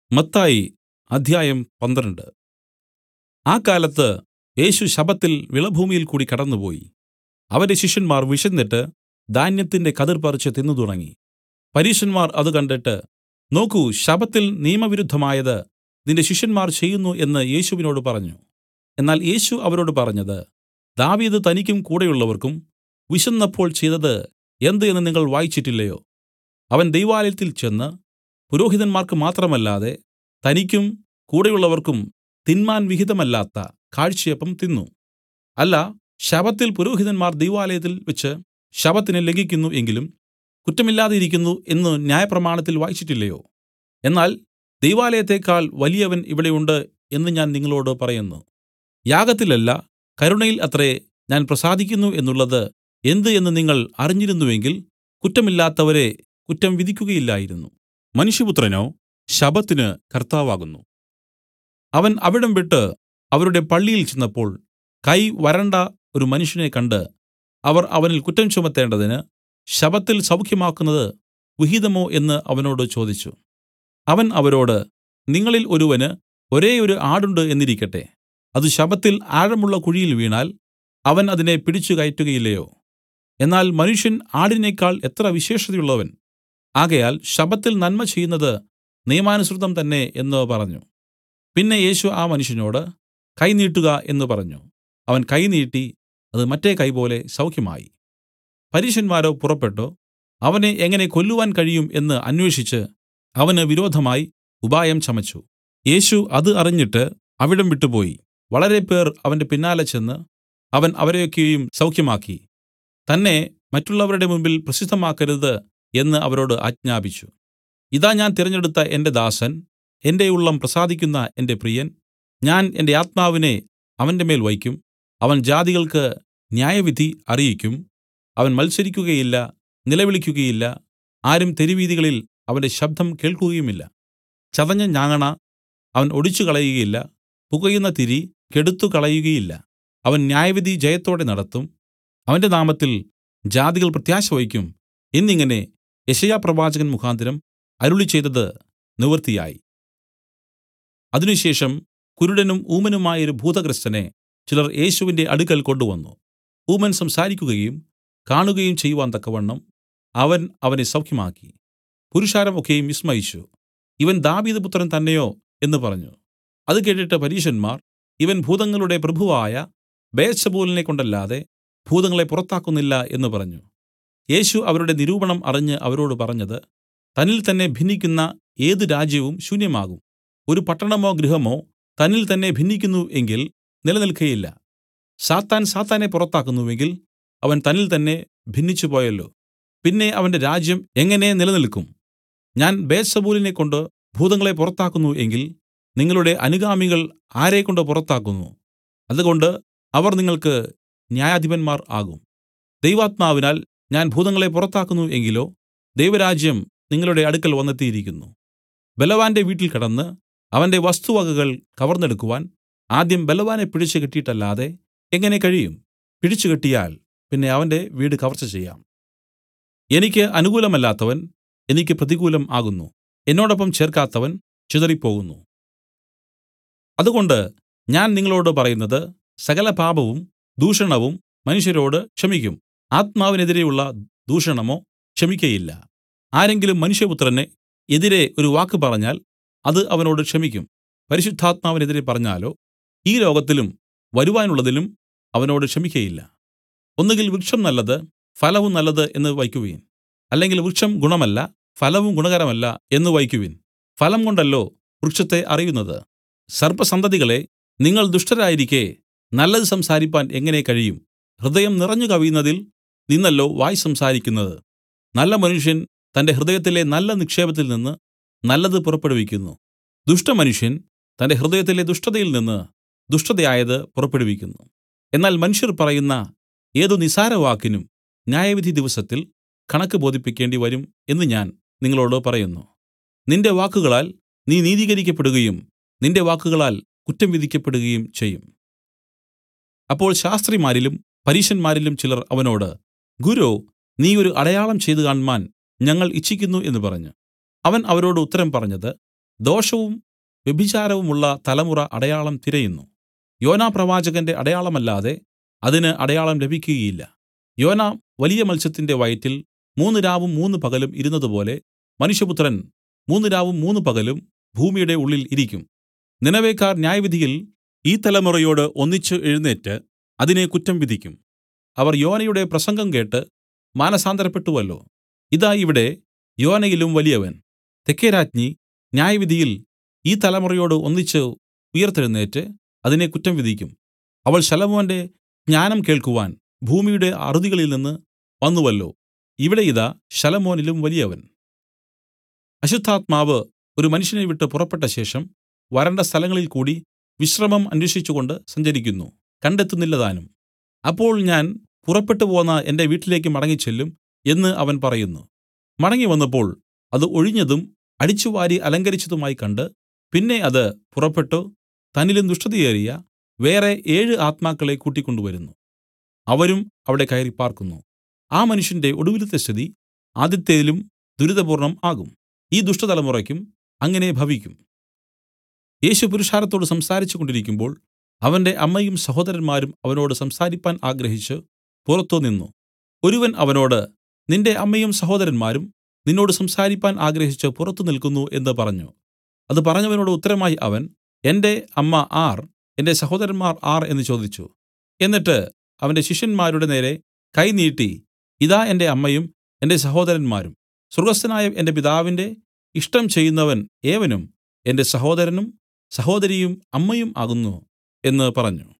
മത്തായി അധ്യായം പന്ത്രണ്ട് ആ കാലത്ത് യേശു ശബ്ബത്തിൽ വിളഭൂമിയിൽ കൂടി കടന്നുപോയി അവന്റെ ശിഷ്യന്മാർ വിശന്നിട്ട് ധാന്യത്തിന്റെ കതിർ പറിച്ചു തിന്നു തുടങ്ങി പരീശന്മാർ അത് കണ്ടിട്ട് നോക്കൂ ശബ്ബത്തിൽ നിയമവിരുദ്ധമായത് നിന്റെ ശിഷ്യന്മാർ ചെയ്യുന്നു എന്ന് യേശുവിനോടു പറഞ്ഞു എന്നാൽ യേശു അവരോട് പറഞ്ഞത് ദാവീദ് തനിക്കും കൂടെയുള്ളവർക്കും വിശന്നപ്പോൾ ചെയ്തത് എന്ത് എന്ന് നിങ്ങൾ വായിച്ചിട്ടില്ലയോ അവൻ ദൈവാലയത്തിൽ ചെന്ന് പുരോഹിതന്മാർക്ക് മാത്രമല്ലാതെ തനിക്കും കൂടെയുള്ളവർക്കും തിന്മാൻ വിഹിതമല്ലാത്ത കാഴ്ചയപ്പം തിന്നു അല്ല ശബ്ബത്തിൽ പുരോഹിതന്മാർ ദൈവാലയത്തിൽ വെച്ച് ശബ്ബത്തിനെ ലംഘിക്കുന്നു എങ്കിലും കുറ്റമില്ലാതിരിക്കുന്നു എന്ന് ന്യായപ്രമാണത്തിൽ വായിച്ചിട്ടില്ലയോ എന്നാൽ ദൈവാലയത്തേക്കാൾ വലിയവൻ ഇവിടെ ഉണ്ട് എന്ന് ഞാൻ നിങ്ങളോടു പറയുന്നു യാഗത്തിലല്ല കരുണയിൽ അത്രേ ഞാൻ പ്രസാദിക്കുന്നു എന്നുള്ളത് എന്ത് എന്ന് നിങ്ങൾ അറിഞ്ഞിരുന്നുവെങ്കിൽ കുറ്റമില്ലാത്തവരെ കുറ്റം വിധിക്കുകയില്ലായിരുന്നു മനുഷ്യപുത്രനോ ശബ്ബത്തിന് കർത്താവാകുന്നു അവൻ അവിടം വിട്ട് അവരുടെ പള്ളിയിൽ ചെന്നപ്പോൾ കൈ വരണ്ട ഒരു മനുഷ്യനെ കണ്ട് അവർ അവനിൽ കുറ്റം ചുമത്തേണ്ടതിന് ശബ്ബത്തിൽ സൗഖ്യമാക്കുന്നത് വിഹിതമോ എന്ന് അവനോട് ചോദിച്ചു അവൻ അവരോട് നിങ്ങളിൽ ഒരുവന് ഒരേയൊരു ആടുണ്ട് എന്നിരിക്കട്ടെ അത് ശബ്ബത്തിൽ ആഴമുള്ള കുഴിയിൽ വീണാൽ അവൻ അതിനെ പിടിച്ചു കയറ്റുകയില്ലയോ എന്നാൽ മനുഷ്യൻ ആടിനേക്കാൾ എത്ര വിശേഷതയുള്ളവൻ ആകയാൽ ശബ്ബത്തിൽ നന്മ ചെയ്യുന്നത് നിയമാനുസൃതം തന്നെ എന്ന് പറഞ്ഞു പിന്നെ യേശു ആ മനുഷ്യനോട് കൈ നീട്ടുക എന്ന് പറഞ്ഞു അവൻ കൈ നീട്ടി അത് മറ്റേ കൈ പോലെ സൗഖ്യമായി പരീശന്മാരോ പുറപ്പെട്ടു അവനെ എങ്ങനെ കൊല്ലുവാൻ കഴിയും എന്ന് അന്വേഷിച്ച് അവന് വിരോധമായി ഉപായം ചമച്ചു യേശു അത് അറിഞ്ഞിട്ട് അവിടം വിട്ടുപോയി വളരെ പേർ അവന്റെ പിന്നാലെ ചെന്ന് അവൻ അവരെയൊക്കെയും സൗഖ്യമാക്കി തന്നെ മറ്റുള്ളവരുടെ മുമ്പിൽ പ്രസിദ്ധമാക്കരുത് എന്ന് അവരോട് ആജ്ഞാപിച്ചു ഇതാ ഞാൻ തിരഞ്ഞെടുത്ത എന്റെ ദാസൻ എന്റെ ഉള്ളം പ്രസാദിക്കുന്ന എന്റെ പ്രിയൻ ഞാൻ എന്റെ ആത്മാവിനെ അവന്റെ മേൽ വയ്ക്കും അവൻ ജാതികൾക്ക് ന്യായവിധി അറിയിക്കും അവൻ മത്സരിക്കുകയില്ല നിലവിളിക്കുകയില്ല ആരും തെരുവീഥികളിൽ അവന്റെ ശബ്ദം കേൾക്കുകയുമില്ല ചതഞ്ഞ ഞാങ്ങണ അവൻ ഒടിച്ചു കളയുകയില്ല പുകയുന്ന തിരി കെടുത്തു കളയുകയില്ല അവൻ ന്യായവിധി ജയത്തോടെ നടത്തും അവന്റെ നാമത്തിൽ ജാതികൾ പ്രത്യാശ വയ്ക്കും എന്നിങ്ങനെ യെശയ്യാപ്രവാചകൻ മുഖാന്തരം അരുളി ചെയ്തത് നിവൃത്തിയായി അതിനുശേഷം കുരുടനും ഊമനുമായൊരു ഭൂതഗ്രസ്തനെ ചിലർ യേശുവിന്റെ അടുക്കൽ കൊണ്ടുവന്നു ഊമൻ സംസാരിക്കുകയും കാണുകയും ചെയ്യുവാൻ തക്കവണ്ണം അവൻ അവനെ സൗഖ്യമാക്കി പുരുഷാരം ഒക്കെയും വിസ്മയിച്ചു ഇവൻ ദാവീദ് പുത്രൻ തന്നെയോ എന്ന് പറഞ്ഞു അത് കേട്ടിട്ട് പരീശന്മാർ ഇവൻ ഭൂതങ്ങളുടെ പ്രഭുവായ ബേത്സബൂലിനെ കൊണ്ടല്ലാതെ ഭൂതങ്ങളെ പുറത്താക്കുന്നില്ല എന്ന് പറഞ്ഞു യേശു അവരുടെ നിരൂപണം അറിഞ്ഞ് അവരോട് പറഞ്ഞത് തന്നിൽ തന്നെ ഭിന്നിക്കുന്ന ഏത് രാജ്യവും ശൂന്യമാകും ഒരു പട്ടണമോ ഗൃഹമോ തന്നിൽ തന്നെ ഭിന്നിക്കുന്നു എങ്കിൽ നിലനിൽക്കയില്ല സാത്താൻ സാത്താനെ പുറത്താക്കുന്നുവെങ്കിൽ അവൻ തന്നിൽ തന്നെ ഭിന്നിച്ചു പോയല്ലോ പിന്നെ അവന്റെ രാജ്യം എങ്ങനെ നിലനിൽക്കും ഞാൻ ബേത്സബൂലിനെ കൊണ്ട് ഭൂതങ്ങളെ പുറത്താക്കുന്നു എങ്കിൽ നിങ്ങളുടെ അനുഗാമികൾ ആരെക്കൊണ്ട് പുറത്താക്കുന്നു അതുകൊണ്ട് അവർ നിങ്ങൾക്ക് ന്യായാധിപന്മാർ ആകും ദൈവാത്മാവിനാൽ ഞാൻ ഭൂതങ്ങളെ പുറത്താക്കുന്നു എങ്കിലോ ദൈവരാജ്യം നിങ്ങളുടെ അടുക്കൽ വന്നെത്തിയിരിക്കുന്നു ബലവാന്റെ വീട്ടിൽ കടന്ന് അവന്റെ വസ്തുവകകൾ കവർന്നെടുക്കുവാൻ ആദ്യം ബലവാനെ പിടിച്ചു കെട്ടിയിട്ടല്ലാതെ എങ്ങനെ കഴിയും പിടിച്ചു കെട്ടിയാൽ പിന്നെ അവന്റെ വീട് കവർച്ച ചെയ്യാം എനിക്ക് അനുകൂലമല്ലാത്തവൻ എനിക്ക് പ്രതികൂലം ആകുന്നു എന്നോടൊപ്പം ചേർക്കാത്തവൻ ചിതറിപ്പോകുന്നു അതുകൊണ്ട് ഞാൻ നിങ്ങളോട് പറയുന്നത് സകല പാപവും ദൂഷണവും മനുഷ്യരോട് ക്ഷമിക്കും ആത്മാവിനെതിരെയുള്ള ദൂഷണമോ ക്ഷമിക്കയില്ല ആരെങ്കിലും മനുഷ്യപുത്രന് എതിരെ ഒരു വാക്ക് പറഞ്ഞാൽ അത് അവനോട് ക്ഷമിക്കും പരിശുദ്ധാത്മാവിനെതിരെ പറഞ്ഞാലോ ഈ ലോകത്തിലും വരുവാനുള്ളതിലും അവനോട് ക്ഷമിക്കയില്ല ഒന്നുകിൽ വൃക്ഷം നല്ലത് ഫലവും നല്ലത് എന്ന് വയ്ക്കുവിൻ അല്ലെങ്കിൽ വൃക്ഷം ഗുണമല്ല ഫലവും ഗുണകരമല്ല എന്ന് വയ്ക്കുവിൻ ഫലം കൊണ്ടല്ലോ വൃക്ഷത്തെ അറിയുന്നത് സർപ്പസന്തതികളെ നിങ്ങൾ ദുഷ്ടരായിരിക്കെ നല്ലത് സംസാരിപ്പാൻ എങ്ങനെ കഴിയും ഹൃദയം നിറഞ്ഞു കവിയുന്നതിൽ നിന്നല്ലോ വായ് സംസാരിക്കുന്നത് നല്ല മനുഷ്യൻ തന്റെ ഹൃദയത്തിലെ നല്ല നിക്ഷേപത്തിൽ നിന്ന് നല്ലത് പുറപ്പെടുവിക്കുന്നു ദുഷ്ടമനുഷ്യൻ തന്റെ ഹൃദയത്തിലെ ദുഷ്ടതയിൽ നിന്ന് ദുഷ്ടതയായത് പുറപ്പെടുവിക്കുന്നു എന്നാൽ മനുഷ്യർ പറയുന്ന ഏതു നിസാരവാക്കിനും ന്യായവിധി ദിവസത്തിൽ കണക്ക് ബോധിപ്പിക്കേണ്ടി വരും എന്ന് ഞാൻ നിങ്ങളോട് പറയുന്നു നിന്റെ വാക്കുകളാൽ നീ നീതീകരിക്കപ്പെടുകയും നിന്റെ വാക്കുകളാൽ കുറ്റം വിധിക്കപ്പെടുകയും ചെയ്യും അപ്പോൾ ശാസ്ത്രിമാരിലും പരീശന്മാരിലും ചിലർ അവനോട് ഗുരോ നീ ഒരു അടയാളം ചെയ്തു കാണ്മാൻ ഞങ്ങൾ ഇച്ഛിക്കുന്നു എന്ന് പറഞ്ഞു അവൻ അവരോട് ഉത്തരം പറഞ്ഞത് ദോഷവും വ്യഭിചാരവുമുള്ള തലമുറ അടയാളം തിരയുന്നു യോനാപ്രവാചകന്റെ അടയാളമല്ലാതെ അതിന് അടയാളം ലഭിക്കുകയില്ല യോന വലിയ മത്സ്യത്തിന്റെ വയറ്റിൽ മൂന്ന് രാവും മൂന്ന് പകലും ഇരുന്നതുപോലെ മനുഷ്യപുത്രൻ മൂന്ന് രാവും മൂന്ന് പകലും ഭൂമിയുടെ ഉള്ളിൽ ഇരിക്കും നിനവേക്കാർ ന്യായവിധിയിൽ ഈ തലമുറയോട് ഒന്നിച്ച് എഴുന്നേറ്റ് അതിനെ കുറ്റം വിധിക്കും അവർ യോനയുടെ പ്രസംഗം കേട്ട് മാനസാന്തരപ്പെട്ടുവല്ലോ ഇതാ ഇവിടെ യോനയിലും വലിയവൻ തെക്കെ രാജ്ഞി ന്യായവിധിയിൽ ഈ തലമുറയോട് ഒന്നിച്ച് ഉയിർത്തെഴുന്നേറ്റ് അതിനെ കുറ്റം വിധിക്കും അവൾ ശലോമോന്റെ ജ്ഞാനം കേൾക്കുവാൻ ഭൂമിയുടെ അറുതികളിൽ നിന്ന് വന്നുവല്ലോ ഇവിടെ ഇതാ ശലോമോനിലും വലിയവൻ അശുദ്ധാത്മാവ് ഒരു മനുഷ്യനെ വിട്ട് പുറപ്പെട്ട ശേഷം വരണ്ട സ്ഥലങ്ങളിൽ കൂടി വിശ്രമം അന്വേഷിച്ചുകൊണ്ട് സഞ്ചരിക്കുന്നു കണ്ടെത്തുന്നില്ലതാനും അപ്പോൾ ഞാൻ പുറപ്പെട്ടു പോന്ന എന്റെ വീട്ടിലേക്ക് മടങ്ങിച്ചെല്ലും എന്ന് അവൻ പറയുന്നു മടങ്ങി വന്നപ്പോൾ അത് ഒഴിഞ്ഞതും അടിച്ചുവാരി അലങ്കരിച്ചതുമായി കണ്ട് പിന്നെ അത് പുറപ്പെട്ടു തന്നിലും ദുഷ്ടതയേറിയ വേറെ ഏഴ് ആത്മാക്കളെ കൂട്ടിക്കൊണ്ടുവരുന്നു അവരും അവിടെ കയറി പാർക്കുന്നു ആ മനുഷ്യന്റെ ഒടുവിലത്തെ സ്ഥിതി ആദ്യത്തേതിലും ദുരിതപൂർണ്ണം ആകും ഈ ദുഷ്ടതലമുറയ്ക്കും അങ്ങനെ ഭവിക്കും യേശു പുരുഷാരത്തോട് സംസാരിച്ചു കൊണ്ടിരിക്കുമ്പോൾ അവന്റെ അമ്മയും സഹോദരന്മാരും അവനോട് സംസാരിപ്പാൻ ആഗ്രഹിച്ച് പുറത്തു നിന്നു ഒരുവൻ അവനോട് നിന്റെ അമ്മയും സഹോദരന്മാരും നിന്നോട് സംസാരിപ്പാൻ ആഗ്രഹിച്ച് പുറത്തു നിൽക്കുന്നു എന്ന് പറഞ്ഞു അത് പറഞ്ഞവനോട് ഉത്തരമായി അവൻ എന്റെ അമ്മ ആർ എന്റെ സഹോദരന്മാർ ആർ എന്ന് ചോദിച്ചു എന്നിട്ട് അവന്റെ ശിഷ്യന്മാരുടെ നേരെ കൈ നീട്ടി ഇതാ എന്റെ അമ്മയും എന്റെ സഹോദരന്മാരും സ്വർഗസ്ഥനായ എന്റെ പിതാവിന്റെ ഇഷ്ടം ചെയ്യുന്നവൻ ഏവനും എന്റെ സഹോദരനും സഹോദരിയും അമ്മയും ആകുന്നു എന്ന് പറഞ്ഞു